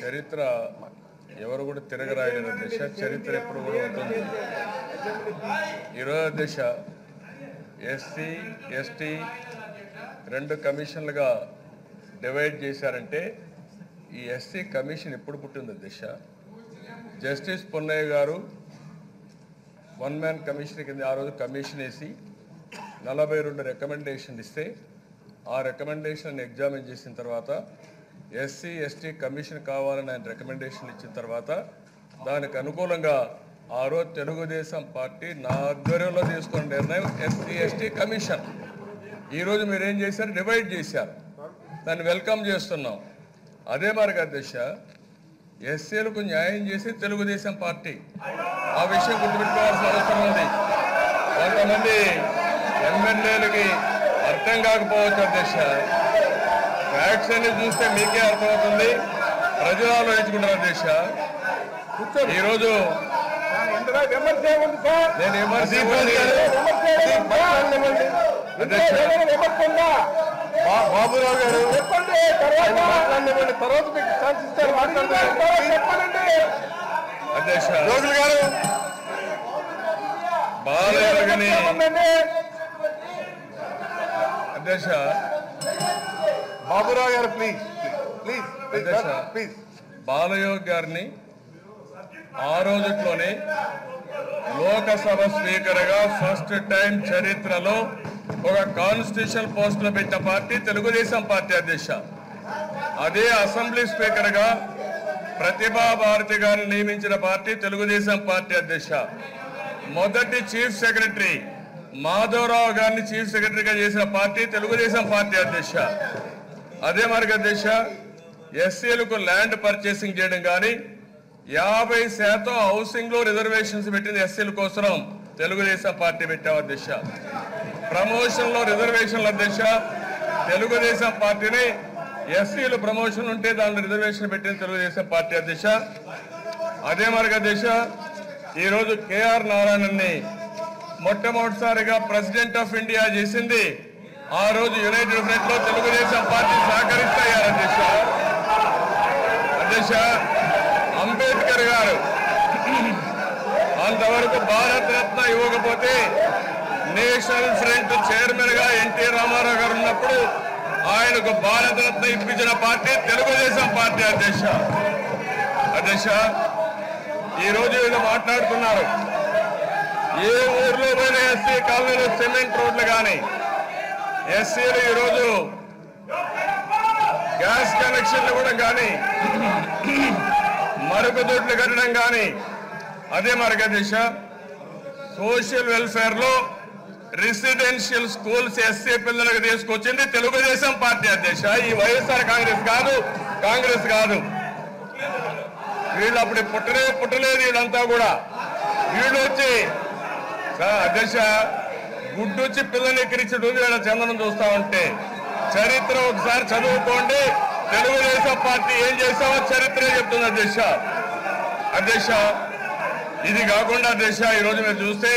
చరిత్ర ఎవరు కూడా తిరగరాయలేని దిశ చరిత్ర ఎప్పుడు కూడా ఉంటుంది ఈరోజు దిశ ఎస్సీ ఎస్టీ రెండు కమిషన్లుగా డివైడ్ చేశారంటే ఈ ఎస్సీ కమిషన్ ఎప్పుడు పుట్టింది దిశ జస్టిస్ పొన్నయ్య గారు వన్ మ్యాన్ కమిషన్ కింద ఆ రోజు కమిషన్ వేసి నలభై రెండు రికమెండేషన్ ఇస్తే ఆ రికమెండేషన్ ఎగ్జామిన్ చేసిన తర్వాత ఎస్సీ ఎస్టీ కమిషన్ కావాలని ఆయన రికమెండేషన్ ఇచ్చిన తర్వాత దానికి అనుకూలంగా ఆ రోజు తెలుగుదేశం పార్టీ నా ఆధ్వర్యంలో తీసుకున్న నిర్ణయం ఎస్సీ ఎస్టీ కమిషన్ ఈరోజు మీరు ఏం చేశారు డివైడ్ చేశారు దాన్ని వెల్కమ్ చేస్తున్నాం అదే మరి అధ్యక్ష ఎస్సీలకు న్యాయం చేసి తెలుగుదేశం పార్టీ ఆ విషయం గుర్తుపెట్టుకోవాల్సిన అవసరం ఉంది కొంతమంది ఎమ్మెల్యేలకి అర్థం కాకపోవచ్చు అధ్యక్ష ఫ్యాక్ట్స్ అన్ని చూస్తే మీకే అర్థమవుతుంది ప్రజలు ఆలోచించుకుంటారు అధ్యక్ష ఈరోజు ఇందులో విమర్శ ఏముంది సార్ నేను విమర్శ విమర్శ ఏముంది సార్? ఇందులో ఏదైనా విమర్శ ఉందా బాబురావు గారు చెప్పండి తర్వాత మాట్లాడినవ్వండి తర్వాత మీకు ఛాన్స్ ఇస్తారు మాట్లాడండి చెప్పండి అధ్యక్ష జోగులు గారు బాలయోగిని చెప్పండి అధ్యక్ష బాబురావు గారు ప్లీజ్ ప్లీజ్ అధ్యక్ష ప్లీజ్ బాలయోగ్ గారిని ఆ రోజుట్లోనే లోకసభ స్పీకర్గా ఫస్ట్ టైం చరిత్రలో ఒక కాన్స్టిట్యూషన్ పోస్టులో పెట్టిన పార్టీ తెలుగుదేశం పార్టీ అధ్యక్ష అదే అసెంబ్లీ స్పీకర్గా ప్రతిభా భారతి గారిని నియమించిన పార్టీ తెలుగుదేశం పార్టీ అధ్యక్ష మొదటి చీఫ్ సెక్రటరీ మాధవరావు గారిని చీఫ్ సెక్రటరీగా చేసిన పార్టీ తెలుగుదేశం పార్టీ అధ్యక్ష అదే మరి అధ్యక్ష ఎస్సీలకు ల్యాండ్ పర్చేసింగ్ చేయడం కానీ యాభై శాతం హౌసింగ్ లో రిజర్వేషన్స్ పెట్టింది ఎస్సీల కోసం తెలుగుదేశం పార్టీ పెట్టాం అధ్యక్ష ప్రమోషన్ లో రిజర్వేషన్ల అధ్యక్ష తెలుగుదేశం పార్టీని ఎస్సీలు ప్రమోషన్ ఉంటే దానిలో రిజర్వేషన్ పెట్టింది తెలుగుదేశం పార్టీ అధ్యక్ష అదే మరి అధ్యక్ష ఈరోజు కేఆర్ నారాయణని మొట్టమొదటిసారిగా ప్రెసిడెంట్ ఆఫ్ ఇండియా చేసింది ఆ రోజు యునైటెడ్ ఫ్రంట్ లో తెలుగుదేశం పార్టీ సహకరిస్తాయారు అధ్యక్ష అధ్యక్ష అంబేద్కర్ గారు అంతవరకు భారత రత్న ఇవ్వకపోతే నేషనల్ ఫ్రంట్ చైర్మన్ గా ఎన్టీ రామారావు గారు ఉన్నప్పుడు ఆయనకు భారత రత్న ఇప్పించిన పార్టీ తెలుగుదేశం పార్టీ అధ్యక్ష అధ్యక్ష ఈ రోజు వీళ్ళు మాట్లాడుతున్నారు ఏ ఊర్లో పోయిన ఎస్సీ కాలనీలో సిమెంట్ రోడ్లు కానీ ఎస్సీలు ఈరోజు గ్యాస్ కనెక్షన్లు కూడా కానీ మరుగుదొడ్లు కట్టడం కానీ అదే మరొక దిశ సోషల్ వెల్ఫేర్ లో రెసిడెన్షియల్ స్కూల్స్ ఎస్సీ పిల్లలకు తీసుకొచ్చింది తెలుగుదేశం పార్టీ అధ్యక్ష ఈ వైఎస్ఆర్ కాంగ్రెస్ కాదు కాంగ్రెస్ కాదు వీళ్ళు అప్పుడు పుట్టలే పుట్టలేదు వీళ్ళంతా కూడా వీళ్ళు వచ్చి సార్ అధ్యక్ష గుడ్డు వచ్చి పిల్లని ఎక్కిరించడు వీళ్ళ చందనం చూస్తా ఉంటే చరిత్ర ఒకసారి చదువుకోండి తెలుగుదేశం పార్టీ ఏం చేసామో చరిత్రే చెప్తుంది అధ్యక్ష అధ్యక్ష ఇది కాకుండా అధ్యక్ష ఈరోజు మీరు చూస్తే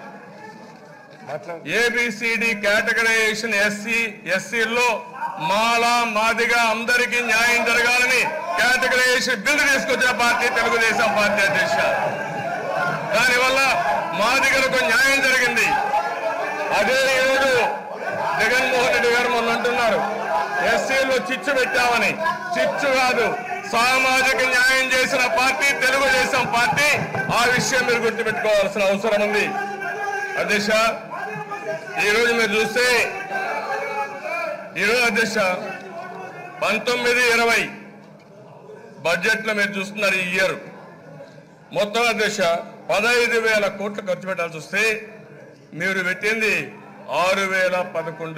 ఏబిసిడి కేటగరైజేషన్ ఎస్సీ ఎస్సీల్లో మాల మాదిగా అందరికీ న్యాయం జరగాలని కేటగరైజేషన్ బిల్లు తీసుకొచ్చిన పార్టీ తెలుగుదేశం పార్టీ అధ్యక్ష దానివల్ల మాదిగలకు న్యాయం జరిగింది అదే ఈరోజు జగన్మోహన్ రెడ్డి గారు మొన్న అంటున్నారు ఎస్సీలో చిచ్చు పెట్టామని చిచ్చు కాదు సామాజిక న్యాయం చేసిన పార్టీ తెలుగుదేశం పార్టీ ఆ విషయం మీరు గుర్తుపెట్టుకోవాల్సిన అవసరం ఉంది అధ్యక్ష ఈరోజు మీరు చూస్తే ఈరోజు అధ్యక్ష పంతొమ్మిది ఇరవై బడ్జెట్లో మీరు చూస్తున్నారు ఈ ఇయర్ మొత్తం అధ్యక్ష పదహైదు వేల కోట్లు ఖర్చు పెట్టాల్సి వస్తే మీరు పెట్టింది ఆరు వేల పదకొండు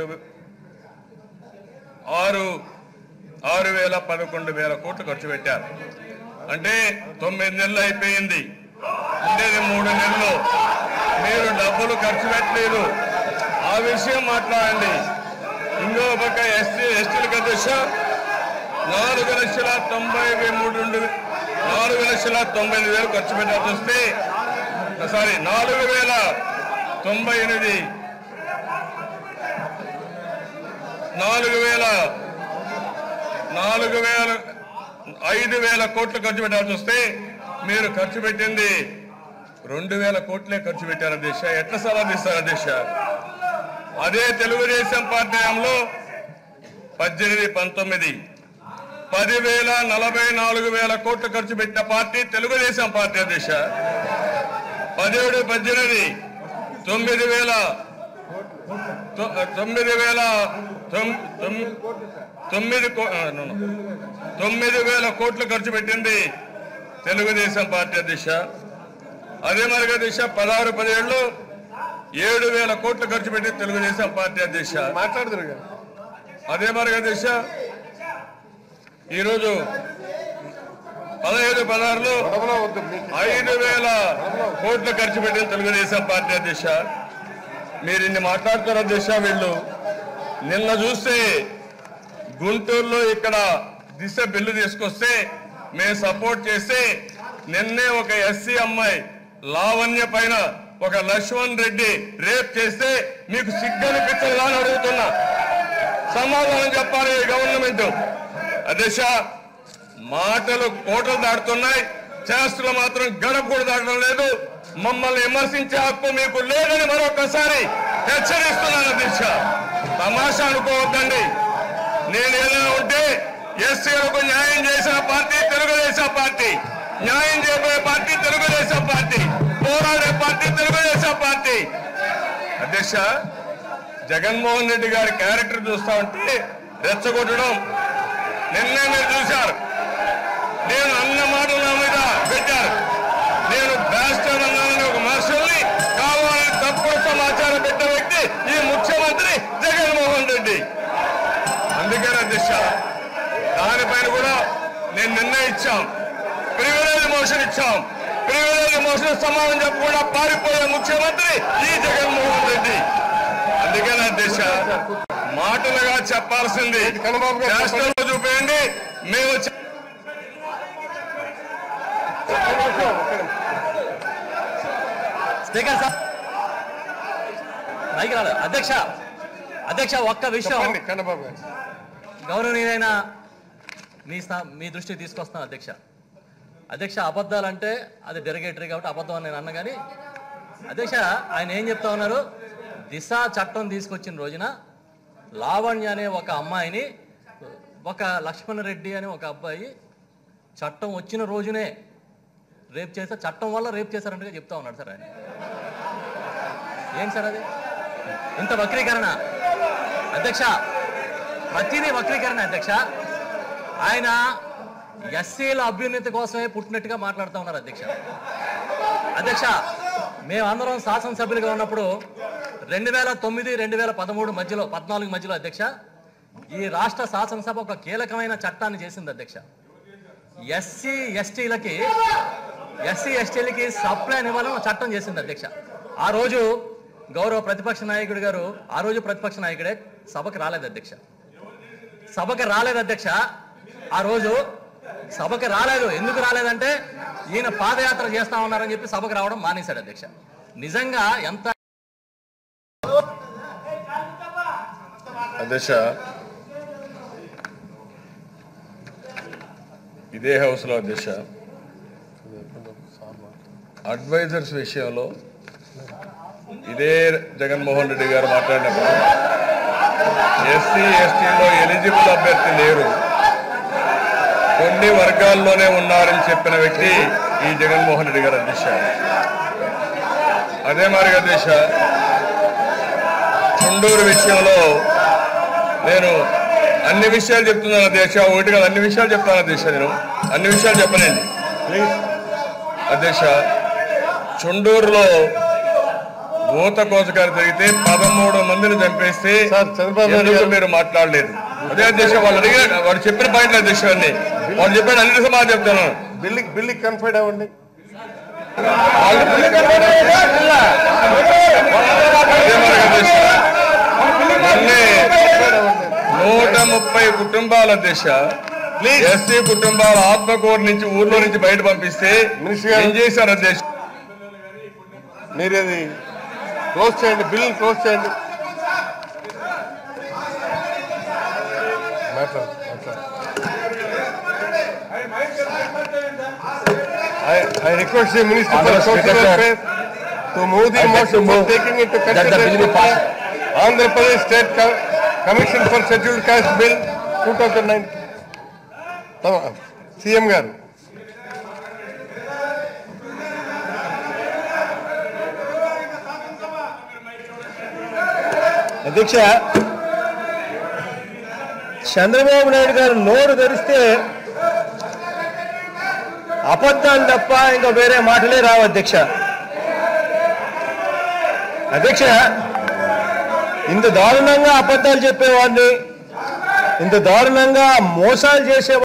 ఆరు ఆరు వేల పదకొండు వేల కోట్లు ఖర్చు పెట్టారు అంటే తొమ్మిది నెలలు అయిపోయింది ఉండేది మూడు నెలలు మీరు డబ్బులు ఖర్చు పెట్టలేదు ఆ విషయం మాట్లాడండి ఇంకో పక్క ఎస్టీ ఎస్టీలకు అధ్యక్ష నాలుగు లక్షల తొంభై మూడు నాలుగు లక్షల తొంభై ఎనిమిది వేలు ఖర్చు పెట్టాల్సి వస్తే సారీ నాలుగు వేల తొంభై ఎనిమిది నాలుగు వేల నాలుగు వేల ఐదు వేల కోట్లు ఖర్చు పెట్టాల్సి వస్తే మీరు ఖర్చు పెట్టింది రెండు వేల కోట్లే ఖర్చు పెట్టారు అధ్యక్ష ఎట్లా సమర్థిస్తారు అధ్యక్ష అదే తెలుగుదేశం పార్టీ హయాంలో పద్దెనిమిది పంతొమ్మిది పదివేల నలభై నాలుగు వేల కోట్లు ఖర్చు పెట్టిన పార్టీ తెలుగుదేశం పార్టీ అధ్యక్ష పదిహేడు పద్దెనిమిది తొమ్మిది వేల తొ- తొమ్మిది వేల తొమ్- తొమ్- తొమ్మిది కో- ఆ, no, no. తొమ్మిది వేల కోట్లు ఖర్చు పెట్టింది తెలుగుదేశం పార్టీ అధ్యక్ష అదే మరి అధ్యక్ష పదహారు పదిహేడులో ఏడు వేల కోట్లు ఖర్చు పెట్టింది తెలుగుదేశం పార్టీ అధ్యక్ష మాట్లాడుతున్నారు కదా. అదే మరి అధ్యక్ష ఈరోజు పదహైదు పదహారులో గొడవలో వద్దు మీకు. ఐదు వేల కోట్లు ఖర్చు పెట్టిన తెలుగుదేశం పార్టీ అధ్యక్ష మీరు ఇన్ని మాట్లాడుతున్నారు అధ్యక్ష వీళ్ళు నిన్న చూస్తే గుంటూరులో ఇక్కడ దిశ బిల్లు తీసుకొస్తే మేము సపోర్ట్ చేస్తే నిన్నే ఒక ఎస్సీ అమ్మాయి లావణ్య పైన ఒక లక్ష్మణ్ రెడ్డి రేప్ చేస్తే మీకు సిగ్గనిపించదా అని అడుగుతున్నా సమాధానం చెప్పాలి ఈ గవర్నమెంట్ అధ్యక్ష మాటలు కోటలు దాటుతున్నాయి చేస్తులు మాత్రం గడప కూడా దాటడం లేదు మమ్మల్ని విమర్శించే హక్కు మీకు లేదని మరొకసారి హెచ్చరిస్తున్నాను అధ్యక్ష తమాషా అనుకోవద్దండి నేను ఏదైనా ఉంటే ఎస్సీలకు న్యాయం చేసిన పార్టీ తెలుగుదేశం పార్టీ న్యాయం చేయబోయే పార్టీ తెలుగుదేశం పార్టీ పోరాడే పార్టీ తెలుగుదేశం పార్టీ అధ్యక్ష జగన్మోహన్ రెడ్డి గారి క్యారెక్టర్ చూస్తా ఉంటే రెచ్చగొట్టడం నిన్నే మీరు చూశారు నేను అన్న మాటలు నా మీద పెట్టారు నేను బ్యాస్టర్ అన్నానని ఒక మార్షల్ని కావాలని తప్పుడు సమాచారం పెట్టిన వ్యక్తి ఈ ముఖ్యమంత్రి జగన్మోహన్ రెడ్డి అందుకని అధ్యక్ష దానిపైన కూడా నేను నిర్ణయం ఇచ్చాం ప్రివిలేజ్ మోషన్ ఇచ్చాం ప్రివిలేజ్ మోషన్ సమాధానం చెప్పకుండా పారిపోయే ముఖ్యమంత్రి ఈ జగన్మోహన్ రెడ్డి అందుకని అధ్యక్ష మాటలుగా చెప్పాల్సింది కన్నబాబు గారు రాష్ట్రంలో చూపేయండి మేము చె- ఒక్క నిమిషం, ఒక్క నిమిషం. స్పీకర్ సార్ మైక్ రాలేదు అధ్యక్ష అధ్యక్ష ఒక్క విషయం చెప్పండి కన్నబాబు గారు గౌరవనీయులైన మీ స్థా- మీ దృష్టికి తీసుకొస్తాను అధ్యక్ష అధ్యక్ష అబద్ధాలంటే అది డెరిగేటరీ కాబట్టి అబద్ధం అని నేను అన్న కానీ అధ్యక్ష ఆయన ఏం చెప్తా ఉన్నారు దిశ చట్టం తీసుకొచ్చిన రోజున లావణ్య అనే ఒక అమ్మాయిని ఒక లక్ష్మణ రెడ్డి అనే ఒక అబ్బాయి చట్టం వచ్చిన రోజునే రేప్ చేస్తే చట్టం వల్ల రేప్ చేశారంటగా చెప్తా ఉన్నాడు సార్ ఆయన ఏం సార్ అది ఇంత వక్రీకరణ అధ్యక్ష ప్రతిదీ వక్రీకరణ అధ్యక్ష ఆయన ఎస్సీల అభ్యున్నతి కోసమే పుట్టినట్టుగా మాట్లాడుతూ ఉన్నారు అధ్యక్ష అధ్యక్ష మేమందరం శాసనసభ్యులుగా ఉన్నప్పుడు రెండు వేల తొమ్మిది రెండు వేల పదమూడు మధ్యలో పద్నాలుగు మధ్యలో అధ్యక్ష ఈ రాష్ట్ర శాసనసభ ఒక కీలకమైన చట్టాన్ని చేసింది అధ్యక్ష ఎస్సీ ఎస్టీలకి ఎస్సీ ఎస్టీలకి సప్లైన్ ఇవ్వాలని ఒక చట్టం చేసింది అధ్యక్ష ఆ రోజు గౌరవ ప్రతిపక్ష నాయకుడు గారు ఆ రోజు ప్రతిపక్ష నాయకుడే సభకు రాలేదు అధ్యక్ష సభకు రాలేదు అధ్యక్ష ఆ రోజు సభకు రాలేదు ఎందుకు రాలేదంటే ఈయన పాదయాత్ర చేస్తా ఉన్నారని చెప్పి సభకు రావడం మానేశాడు అధ్యక్ష నిజంగా ఎంత అధ్యక్ష ఇదే హౌస్లో అధ్యక్ష అడ్వైజర్స్ విషయంలో ఇదే జగన్మోహన్ రెడ్డి గారు మాట్లాడినప్పుడు ఎస్సీ ఎస్టీలో ఎలిజిబుల్ అభ్యర్థి లేరు కొన్ని వర్గాల్లోనే ఉన్నారని చెప్పిన వ్యక్తి ఈ జగన్మోహన్ రెడ్డి గారు అధ్యక్ష అదే మరి అధ్యక్ష చుండూరు విషయంలో నేను అన్ని విషయాలు చెప్తున్నాను అధ్యక్ష ఒకటి కాదు అన్ని విషయాలు చెప్తాను అధ్యక్ష నేను అన్ని విషయాలు చెప్పనండి ప్లీజ్ అధ్యక్ష చుండూరులో ఊత కోసకారు జరిగితే పదమూడు మందిని చంపేస్తే సార్, చంద్రబాబు నాయుడు ఎందుకు గారు- మీరు మాట్లాడలేదు అదే అధ్యక్ష వాళ్ళు అడిగిన వాడు చెప్పిన పాయింట్లు అధ్యక్ష అన్ని వాళ్ళు చెప్పిన అన్ని సమాధానం చెప్తాను బిల్లుకి బిల్లుకి కన్ఫైడ్ అవ్వండి వాళ్ళు అదే మరి అధ్యక్ష మొన్నే కన్ఫైడ్ అవ్వండి నూట ముప్పై కుటుంబాల దిశ ఎస్సీ కుటుంబాల ఆత్మకూరు నుంచి ఊర్లో నుంచి బయట పంపిస్తే మినిస్టర్ గారు- ఏం చేశారు అధ్యక్ష మీరు అది క్లోజ్ చేయండి బిల్ క్లోజ్ చేయండి మాట్లాడు మాట్లాడు I, I request the Minister for Honorable Social Speaker, sir. Affairs to move the I beg to motion for move taking into that the bill be consideration passed. Andhra Pradesh State Co- Commission for Scheduled Caste Bill 2009. తమ- CM గారు అధ్యక్ష చంద్రబాబు నాయుడు గారు నోరు తెరిస్తే అబద్ధాలు తప్ప ఇంకా వేరే మాటలే రావు అధ్యక్ష అధ్యక్ష ఇంత దారుణంగా అబద్ధాలు చెప్పేవాడిని ఇంత దారుణంగా మోసాలు చేసే